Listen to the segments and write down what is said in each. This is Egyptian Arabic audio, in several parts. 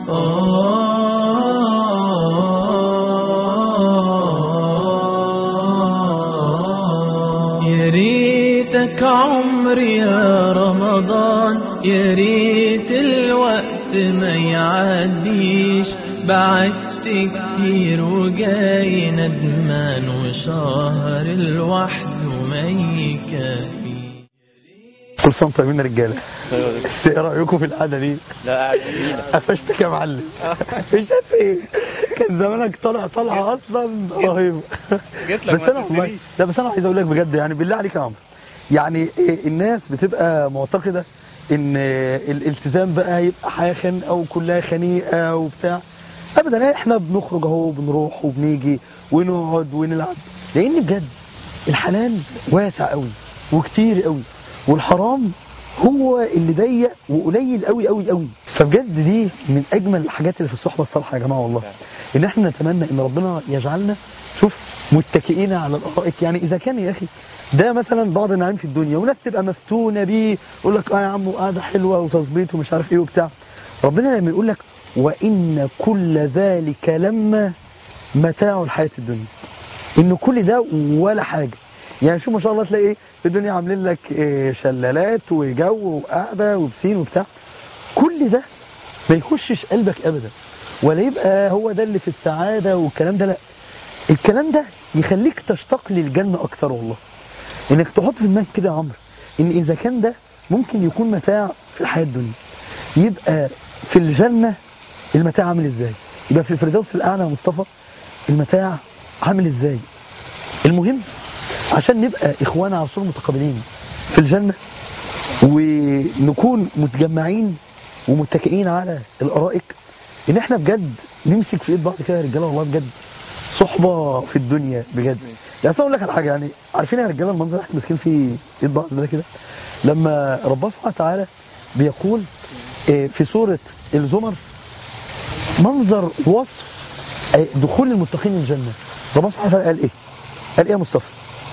يا ريتك عمري يا رمضان يا ريت الوقت ما يعديش بعدت كتير وجاي ندمان وشهر الوحد ما يكفي كل سنه وانتم طيبين يا رجاله ايه رايكم في القعده دي لا قاعد جميلة قفشتك يا معلم مش عارف ايه كان زمانك طالع طالعه اصلا رهيبه جيت لك بس ما انا والله تنسينيش. لا بس انا عايز اقول لك بجد يعني بالله عليك يا عمرو يعني إيه الناس بتبقى معتقده ان الالتزام بقى هيبقى حياه خنقه وكلها خنيقه وبتاع ابدا احنا بنخرج اهو بنروح وبنيجي ونقعد ونلعب لان بجد الحلال واسع قوي وكتير قوي والحرام هو اللي ضيق وقليل قوي قوي قوي فبجد دي من اجمل الحاجات اللي في الصحبه الصالحه يا جماعه والله ان احنا نتمنى ان ربنا يجعلنا شوف متكئين على الارائك يعني اذا كان يا اخي ده مثلا بعض النعيم في الدنيا وناس تبقى مفتونه بيه يقول لك اه يا عم قاعده حلوه وتظبيط ومش عارف ايه وبتاع ربنا لما يقول لك وان كل ذلك لما متاع الحياه الدنيا ان كل ده ولا حاجه يعني شوف ما شاء الله تلاقي ايه في الدنيا عاملين لك إيه شلالات وجو وقعده وبسين وبتاع كل ده ما يخشش قلبك ابدا ولا يبقى هو ده اللي في السعاده والكلام ده لا الكلام ده يخليك تشتاق للجنه اكتر والله انك تحط في دماغك كده يا عمرو ان اذا كان ده ممكن يكون متاع في الحياه الدنيا يبقى في الجنه المتاع عامل ازاي يبقى في الفردوس الاعلى يا مصطفى المتاع عامل ازاي المهم عشان نبقى اخوان على صور متقابلين في الجنه ونكون متجمعين ومتكئين على الارائك ان احنا بجد نمسك في ايد بعض كده يا رجاله والله بجد صحبه في الدنيا بجد يعني أصل اقول لك على حاجه يعني عارفين يا رجاله المنظر احنا ماسكين في ايد بعض ده كده لما ربنا سبحانه وتعالى بيقول آه، في سوره الزمر منظر وصف آه، دخول المتقين الجنه ربنا سبحانه وتعالى قال ايه؟ قال ايه يا مصطفى؟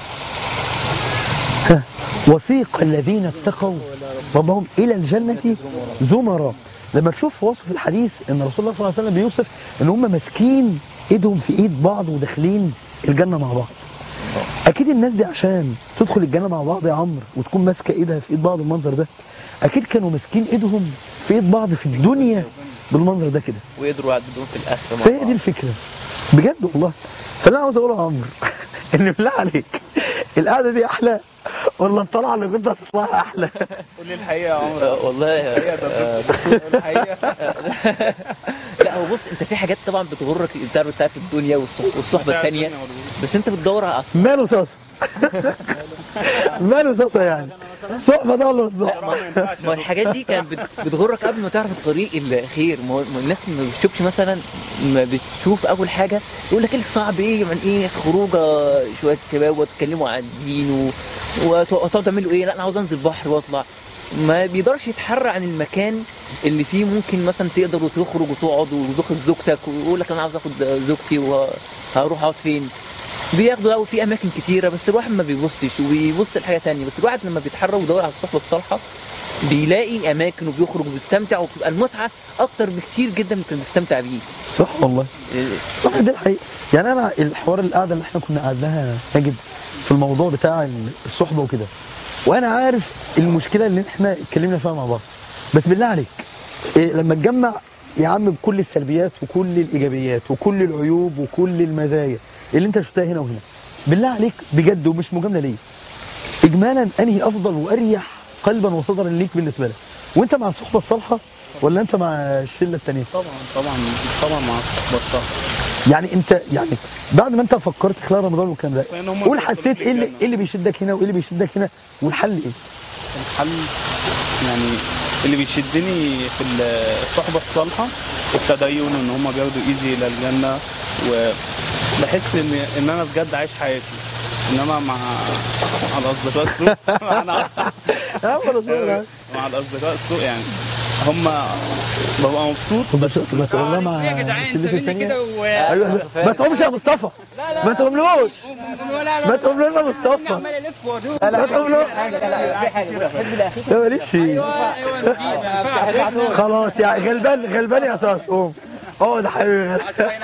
ها، وسيق الذين اتقوا ربهم الى الجنه زمرا لما تشوف وصف الحديث ان رسول الله صلى الله عليه وسلم بيوصف ان هم ماسكين ايدهم في ايد بعض وداخلين الجنه مع بعض اكيد الناس دي عشان تدخل الجنه مع بعض يا عمرو وتكون ماسكه ايدها في ايد بعض المنظر ده اكيد كانوا ماسكين ايدهم في ايد بعض في الدنيا بالمنظر ده كده ويقدروا يعددون في الاخر مع فهي بعض. دي الفكره بجد والله فانا عاوز اقول يا عمرو ان بالله عليك القعده دي احلى ولا الطلعه اللي كنت هتطلعها احلى قول لي الحقيقه يا آه، عمر والله الحقيقة ده آه، دكتور الحقيقة. لا هو بص انت في حاجات طبعا بتغرك الدار بتاعت الدنيا والصح- والصحبه الثانيه بس انت بتدور على أصل ماله صوصه ماله صوصه يعني صحبه ده ولا مش لا صحبه ما, ما الحاجات دي كانت بت- بتغرك قبل ما تعرف الطريق الخير ما هو- ما الناس ما بتشوفش مثلا ما بتشوف اول حاجه يقول لك ايه الصعب ايه من ايه خروجه شويه شباب وتتكلموا عن الدين و- وت- وتقعدوا تعملوا ايه لا انا عاوز انزل بحر واطلع ما بيقدرش يتحرى عن المكان اللي فيه ممكن مثلا تقدروا تخرج وتقعد وتاخد زوجتك ويقول لك انا عاوز اخد زوجتي وهروح اقعد فين بياخدوا قوي في اماكن كتيره بس الواحد ما بيبصش وبيبص لحاجه تانية بس الواحد لما بيتحرى ويدور على الصحبه الصالحه بيلاقي اماكن وبيخرج وبيستمتع وبتبقى المتعه اكتر بكتير جدا من اللي بيستمتع بيه صح والله إيه، صح ده الحقيقة يعني انا الحوار القعده اللي احنا كنا قعدناها نجد في الموضوع بتاع الصحبه وكده وانا عارف المشكله اللي احنا اتكلمنا فيها مع بعض بس بالله عليك إيه لما تجمع يا عم بكل السلبيات وكل الايجابيات وكل العيوب وكل المزايا اللي انت شفتها هنا وهنا بالله عليك بجد ومش مجامله ليه اجمالا انهي افضل واريح قلبا وصدرا ليك بالنسبه لك وانت مع الصحبه الصالحه ولا انت مع الشله الثانيه طبعا طبعا طبعا مع الصحبه الصح يعني انت يعني بعد ما انت فكرت خلال رمضان والكلام ده لأن هم قول بيدخلوا حسيت في ايه اللي, الجنة. ايه اللي بيشدك هنا وايه اللي بيشدك هنا والحل ايه الحل يعني اللي بيشدني في الصحبه الصالحه التدين ان هم بياخدوا ايدي الى الجنه وبحس ان ان انا بجد عايش حياتي انما مع مع الاصدقاء السوء مع يا عم رسول الله. مع الاصدقاء السوء يعني هم ببقى مبسوط بس بس والله مع شلته الثانيه ايوه ما تقومش يا مصطفى ما تقوملوش ما تقوملوش يا مصطفى ما تقوملوش لا ماليش فيه خلاص يا غلبان غلبان يا اساس قوم اقعد يا حبيبي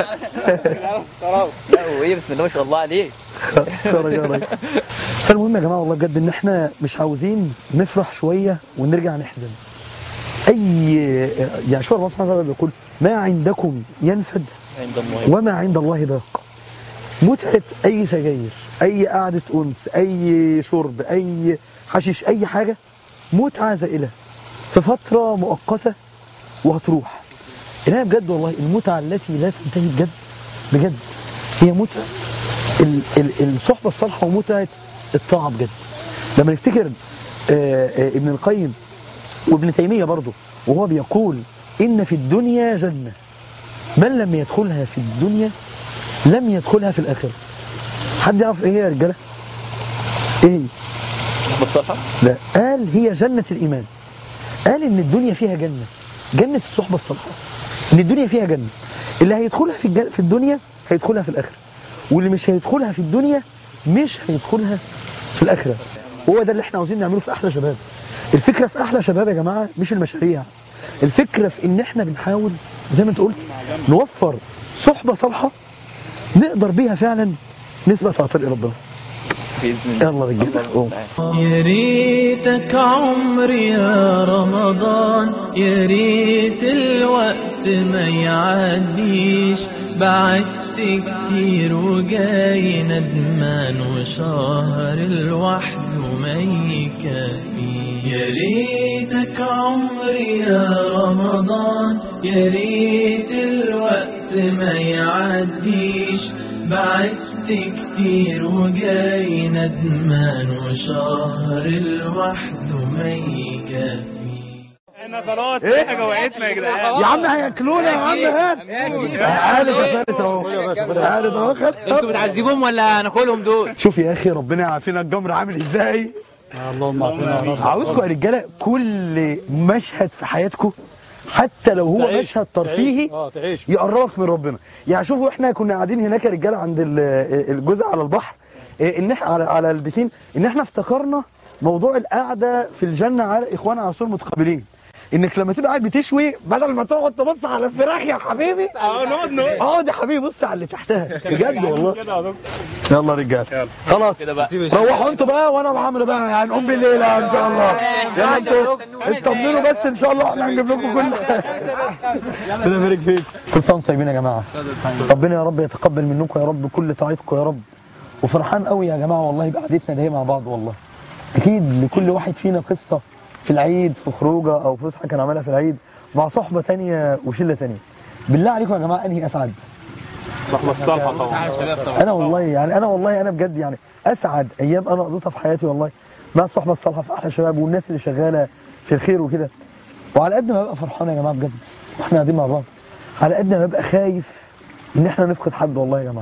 لا وايه بسم الله ما شاء الله عليك خرج يا ريس. فالمهم يا جماعه والله بجد ان احنا مش عاوزين نفرح شويه ونرجع نحزن اي يعني شو الله سبحانه وتعالى بيقول ما عندكم ينفد عند الله وما عند الله باق متعة أي سجاير أي قعدة أنس أي شرب أي حشيش أي حاجة متعة زائلة في فترة مؤقتة وهتروح إنها بجد والله المتعة التي لا تنتهي بجد بجد هي متعة ال- ال- الصحبة الصالحة ومتعة الطاعة بجد لما نفتكر آه، آه، ابن القيم وابن تيمية برضه وهو بيقول إن في الدنيا جنة من لم يدخلها في الدنيا لم يدخلها في الآخرة حد يعرف ايه هي يا رجالة ايه هي؟ بالصراحة لا قال هي جنة الإيمان قال إن الدنيا فيها جنة جنة الصحبة الصالحة إن الدنيا فيها جنة اللي هيدخلها في الج- في الدنيا هيدخلها في الآخرة واللي مش هيدخلها في الدنيا مش هيدخلها في الآخرة هو ده اللي احنا عاوزين نعمله في أحلى شباب الفكرة في أحلى شباب يا جماعة مش المشاريع الفكرة في إن احنا بنحاول زي ما انت قلت نوفر صحبة صالحة نقدر بيها فعلا نثبت على طريق ربنا بإذن الله يلا رجالة قوم. يا ريتك عمري يا رمضان يا ريت الوقت ما يعديش بعدت كتير وجاي ندمان وشهر الوحد ما يكفي يا ريتك عمري يا رمضان يا ريت الوقت ما يعديش بعدت كتير وجاي ندمان وشهر الوحد ما يكفي احنا خلاص إيه؟ احنا جوعتنا يا جدعان يا عم هياكلونا يا عم هات تعالى يا فارس اهو تعالى اهو خد انتوا بتعذبوهم ولا هناكلهم دول؟ شوف يا اخي ربنا يعافينا الجمر عامل ازاي اللهم عافينا عاوزكم يا رجاله كل مشهد في حياتكم حتى لو هو تعيش. مشهد ترفيهي اه تعيش يقربك من ربنا يعني شوفوا احنا كنا قاعدين هناك يا رجاله عند ال- الجزء على البحر إيه، ان احنا على على البسين ان احنا افتكرنا موضوع القعده في الجنه على اخوان على سور متقابلين انك لما تبقى قاعد بتشوي بدل ما تقعد تبص على الفراخ يا حبيبي اه نقعد نقعد اقعد يا حبيبي بص على اللي تحتها بجد والله كده يا دكتور. يلا يا رجاله خلاص كده بقى روحوا انتوا بقى وانا وعمرو بقى هنقوم بالليل ان شاء الله يلا انتوا اطمنوا بس ان شاء الله احنا هنجيب لكم كل ربنا يبارك فيك كل سنه وانتم طيبين يا جماعه ربنا يا رب يتقبل منكم يا رب كل طاعتكم يا رب وفرحان قوي يا جماعه والله بقعدتنا دي مع بعض والله اكيد لكل واحد فينا قصه في العيد في خروجه او فسحه كان عملها في العيد مع صحبه تانية وشله تانية بالله عليكم يا جماعه انهي اسعد صحبة الصالحة طبعا انا والله يعني انا والله انا بجد يعني اسعد ايام انا قضيتها في حياتي والله مع الصحبه الصالحه في احلى شباب والناس اللي شغاله في الخير وكده وعلى قد ما ببقى فرحان يا جماعه بجد واحنا قاعدين مع بعض على قد ما ببقى خايف ان احنا نفقد حد والله يا جماعه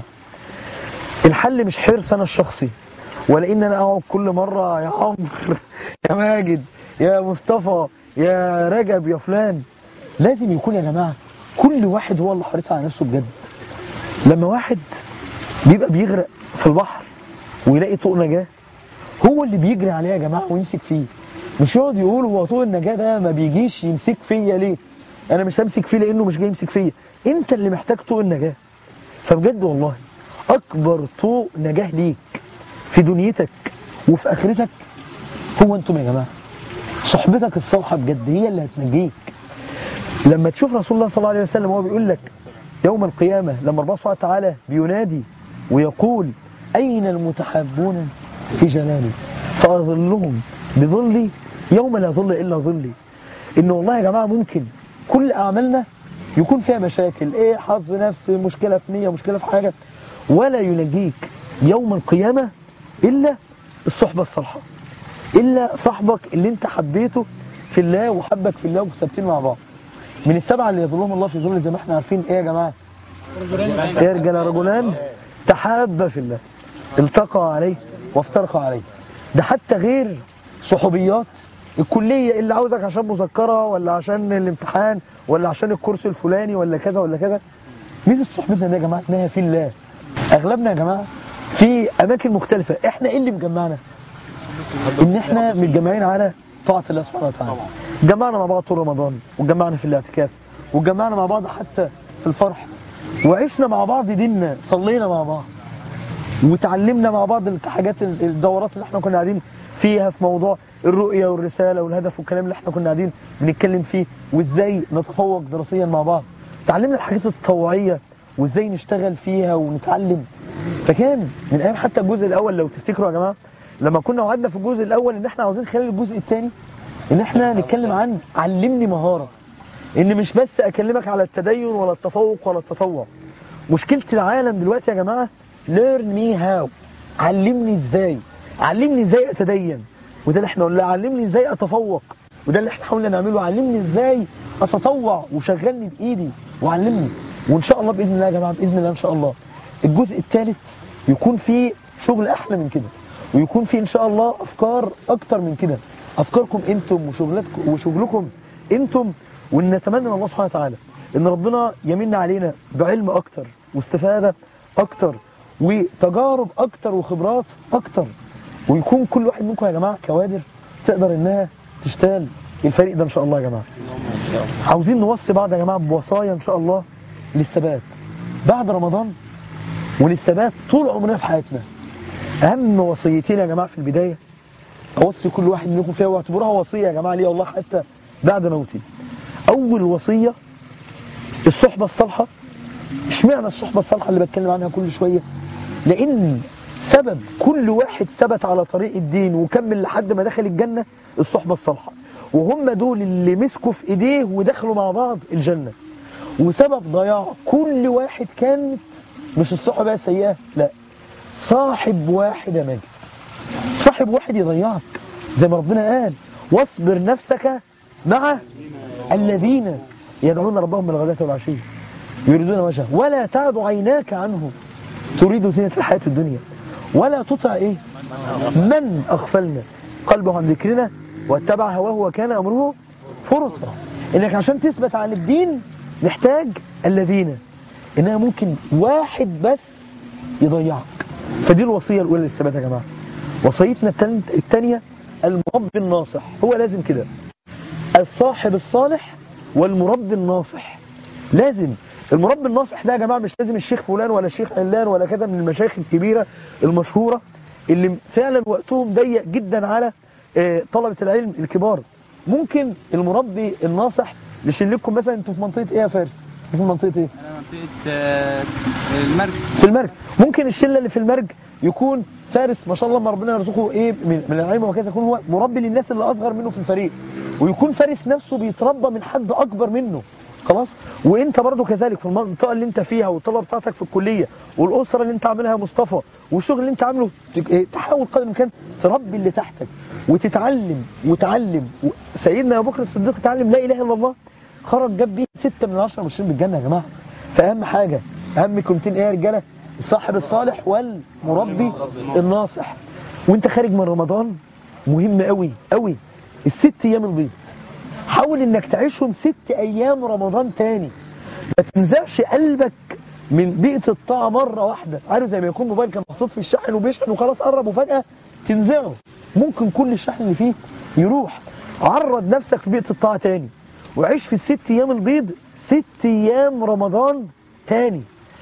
الحل مش حرص انا الشخصي ولا ان انا اقعد كل مره يا عمرو يا ماجد يا مصطفى يا رجب يا فلان لازم يكون يا جماعه كل واحد هو اللي حريص على نفسه بجد لما واحد بيبقى بيغرق في البحر ويلاقي طوق نجاة هو اللي بيجري عليه يا جماعة ويمسك فيه مش يقعد يقول هو طوق النجاة ده ما بيجيش يمسك فيا ليه انا مش همسك فيه لانه مش جاي يمسك فيا انت اللي محتاج طوق النجاة فبجد والله اكبر طوق نجاة ليك في دنيتك وفي اخرتك هو انتم يا جماعة صحبتك الصالحة بجد هي اللي هتنجيك لما تشوف رسول الله صلى الله عليه وسلم وهو بيقول لك يوم القيامة لما ربنا سبحانه وتعالى بينادي ويقول أين المتحابون في جلالي فأظلهم بظلي يوم لا ظل إلا ظلي إن والله يا جماعة ممكن كل أعمالنا يكون فيها مشاكل إيه حظ نفس مشكلة في نية مشكلة في حاجة ولا ينجيك يوم القيامة إلا الصحبة الصالحة إلا صاحبك اللي أنت حبيته في الله وحبك في الله وثابتين مع بعض من السبعة اللي يظلهم الله في ظل زي ما احنا عارفين ايه يا جماعة ايه يا رجاله رجلان تحابا في الله التقى عليه وافترقا عليه ده حتى غير صحوبيات الكليه اللي عاوزك عشان مذكره ولا عشان الامتحان ولا عشان الكورس الفلاني ولا كذا ولا كذا ميزه صحبتنا دي يا جماعه انها في الله اغلبنا يا جماعه في اماكن مختلفه احنا ايه اللي مجمعنا ان احنا متجمعين على طاعه الله سبحانه وتعالى جمعنا مع بعض طول رمضان وجمعنا في الاعتكاف وجمعنا مع بعض حتى في الفرح وعشنا مع بعض ديننا صلينا مع بعض وتعلمنا مع بعض الحاجات الدورات اللي احنا كنا قاعدين فيها في موضوع الرؤية والرسالة والهدف والكلام اللي احنا كنا قاعدين بنتكلم فيه وازاي نتفوق دراسيا مع بعض تعلمنا الحاجات التطوعية وازاي نشتغل فيها ونتعلم فكان من ايام حتى الجزء الاول لو تفتكروا يا جماعة لما كنا وعدنا في الجزء الاول ان احنا عاوزين خلال الجزء الثاني ان احنا نتكلم عن علمني مهارة ان مش بس اكلمك على التدين ولا التفوق ولا التطوع مشكلة العالم دلوقتي يا جماعة learn me how علمني ازاي علمني ازاي اتدين وده اللي احنا قلنا علمني ازاي اتفوق وده اللي احنا حاولنا نعمله علمني ازاي اتطوع وشغلني بايدي وعلمني وان شاء الله باذن الله يا جماعه باذن الله ان شاء الله الجزء الثالث يكون فيه شغل احلى من كده ويكون فيه ان شاء الله افكار اكتر من كده افكاركم انتم وشغلاتكم وشغلكم انتم وان نتمنى من الله سبحانه وتعالى ان ربنا يمن علينا بعلم اكتر واستفاده اكتر وتجارب اكتر وخبرات اكتر ويكون كل واحد منكم يا جماعه كوادر تقدر انها تشتغل الفريق ده ان شاء الله يا جماعه عاوزين نوصي بعض يا جماعه بوصايا ان شاء الله للثبات بعد رمضان وللثبات طول عمرنا في حياتنا اهم وصيتين يا جماعه في البدايه اوصي كل واحد منكم فيها واعتبروها وصيه يا جماعه لي والله حتى بعد موتي اول وصيه الصحبه الصالحه اشمعنى الصحبه الصالحه اللي بتكلم عنها كل شويه لان سبب كل واحد ثبت على طريق الدين وكمل لحد ما دخل الجنه الصحبه الصالحه وهم دول اللي مسكوا في ايديه ودخلوا مع بعض الجنه وسبب ضياع كل واحد كانت مش الصحبه السيئه لا صاحب واحد يا ماجد صاحب واحد يضيعك زي ما ربنا قال واصبر نفسك مع الذين يدعون ربهم بالغداة والعشي يريدون وجهه ولا تعد عيناك عنهم تريد زينة الحياة الدنيا ولا تطع ايه من اغفلنا قلبه عن ذكرنا واتبع هواه وكان امره فرصة انك عشان تثبت على الدين محتاج الذين انها ممكن واحد بس يضيعك فدي الوصية الاولى للثبات يا جماعة وصيتنا الثانية المربي الناصح هو لازم كده الصاحب الصالح والمربي الناصح لازم المربي الناصح ده يا جماعة مش لازم الشيخ فلان ولا الشيخ علان ولا كذا من المشايخ الكبيرة المشهورة اللي فعلا وقتهم ضيق جدا على آه، طلبة العلم الكبار ممكن المربي الناصح يشيلكم مثلا انتوا في منطقة ايه يا فارس؟ في منطقة ايه؟ انا منطقه آه، المرج في المرج ممكن الشله اللي في المرج يكون فارس ما شاء الله ما ربنا يرزقه ايه من, من العلم وكذا يكون هو مربي للناس اللي اصغر منه في الفريق ويكون فارس نفسه بيتربى من حد اكبر منه خلاص وانت برضو كذلك في المنطقه اللي انت فيها والطلبه بتاعتك في الكليه والاسره اللي انت عاملها يا مصطفى والشغل اللي انت عامله ت- إيه، تحاول قدر الامكان تربي اللي تحتك وتتعلم وتعلم و- سيدنا ابو بكر الصديق اتعلم لا اله الا الله خرج جاب بيه ستة من عشرة مبشرين بالجنة يا جماعة فأهم حاجة أهم كلمتين إيه يا رجالة الصاحب الصالح والمربي الناصح وانت خارج من رمضان مهم قوي قوي الست أيام البيض حاول انك تعيشهم ست أيام رمضان تاني ما تنزعش قلبك من بيئة الطاعة مرة واحدة عارف زي ما يكون موبايل كان محطوط في الشحن وبيشحن وخلاص قرب وفجأة تنزعه ممكن كل الشحن اللي فيه يروح عرض نفسك في بيئة الطاعة تاني وعيش في الست ايام البيض ست ايام رمضان تاني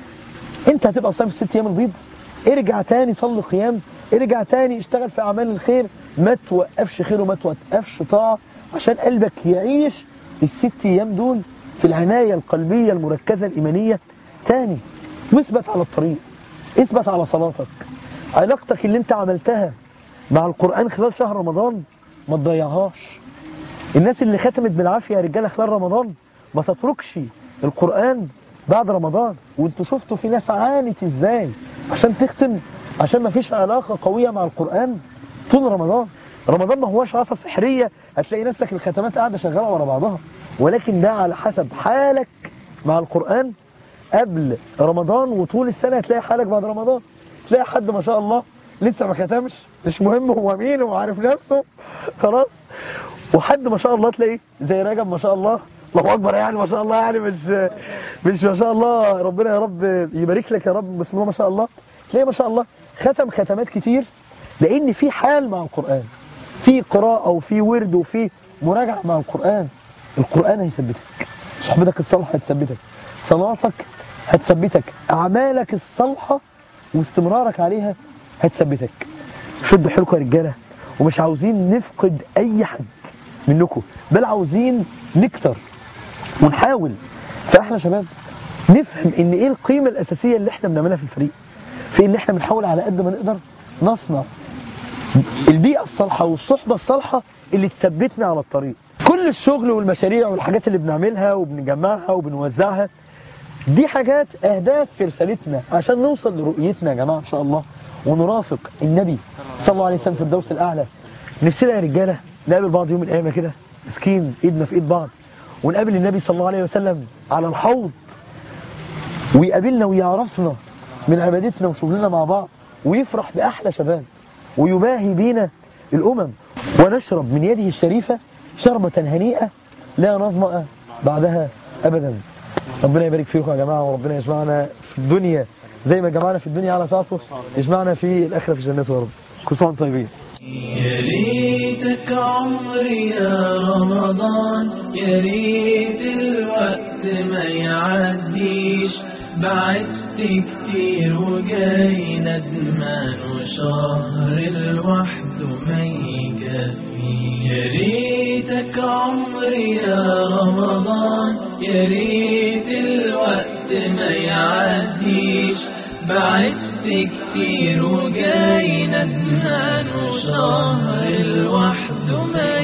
انت هتبقى صايم في ست ايام البيض ارجع تاني صلي قيام ارجع تاني اشتغل في اعمال الخير ما توقفش خير وما توقفش طاعه عشان قلبك يعيش الست ايام دول في العنايه القلبيه المركزه الايمانيه تاني واثبت على الطريق اثبت على صلاتك علاقتك اللي انت عملتها مع القران خلال شهر رمضان ما تضيعهاش الناس اللي ختمت بالعافية يا رجالة خلال رمضان ما تتركش القرآن بعد رمضان وانتوا شفتوا في ناس عانت ازاي عشان تختم عشان ما فيش علاقة قوية مع القرآن طول رمضان رمضان ما هوش عصا سحرية هتلاقي نفسك الختمات قاعدة شغالة ورا بعضها ولكن ده على حسب حالك مع القرآن قبل رمضان وطول السنة هتلاقي حالك بعد رمضان تلاقي حد ما شاء الله لسه ما ختمش مش مهم هو مين هو عارف نفسه خلاص وحد ما شاء الله تلاقيه زي رجب ما شاء الله الله اكبر يعني ما شاء الله يعني مش مش ما شاء الله ربنا يا رب يبارك لك يا رب بسم الله ما شاء الله تلاقيه ما شاء الله ختم ختمات كتير لان في حال مع القران في قراءه وفي ورد وفي مراجعه مع القران القران هيثبتك صحبتك الصالحه هتثبتك صلاتك هتثبتك اعمالك الصالحه واستمرارك عليها هتثبتك شدوا حيلكم يا رجاله ومش عاوزين نفقد اي حد منكم بل عاوزين نكتر ونحاول فاحنا شباب نفهم ان ايه القيمه الاساسيه اللي احنا بنعملها في الفريق في ان احنا بنحاول على قد ما نقدر نصنع البيئه الصالحه والصحبه الصالحه اللي تثبتنا على الطريق كل الشغل والمشاريع والحاجات اللي بنعملها وبنجمعها وبنوزعها دي حاجات اهداف في رسالتنا عشان نوصل لرؤيتنا يا جماعه ان شاء الله ونرافق النبي صلى الله عليه وسلم في الدوس الاعلى نفسنا يا رجاله نقابل بعض يوم من الايام كده مسكين ايدنا في ايد بعض ونقابل النبي صلى الله عليه وسلم على الحوض ويقابلنا ويعرفنا من عبادتنا وشغلنا مع بعض ويفرح باحلى شباب ويباهي بينا الامم ونشرب من يده الشريفه شربة هنيئة لا نظمأ بعدها أبدا ربنا يبارك فيكم يا جماعة وربنا يجمعنا في الدنيا زي ما جمعنا في الدنيا على طاعته يجمعنا في الآخرة في جنته يا رب كل سنة وانتم طيبين يا ريتك عمري يا رمضان يا ريت الوقت ما يعديش بعدت كتير وجاي ندمان وشهر لوحده ما يكفيش يا ريتك عمري يا رمضان يا ريت الوقت ما يعديش بعدت كتير وجاي ندمان وشهر لوحده ما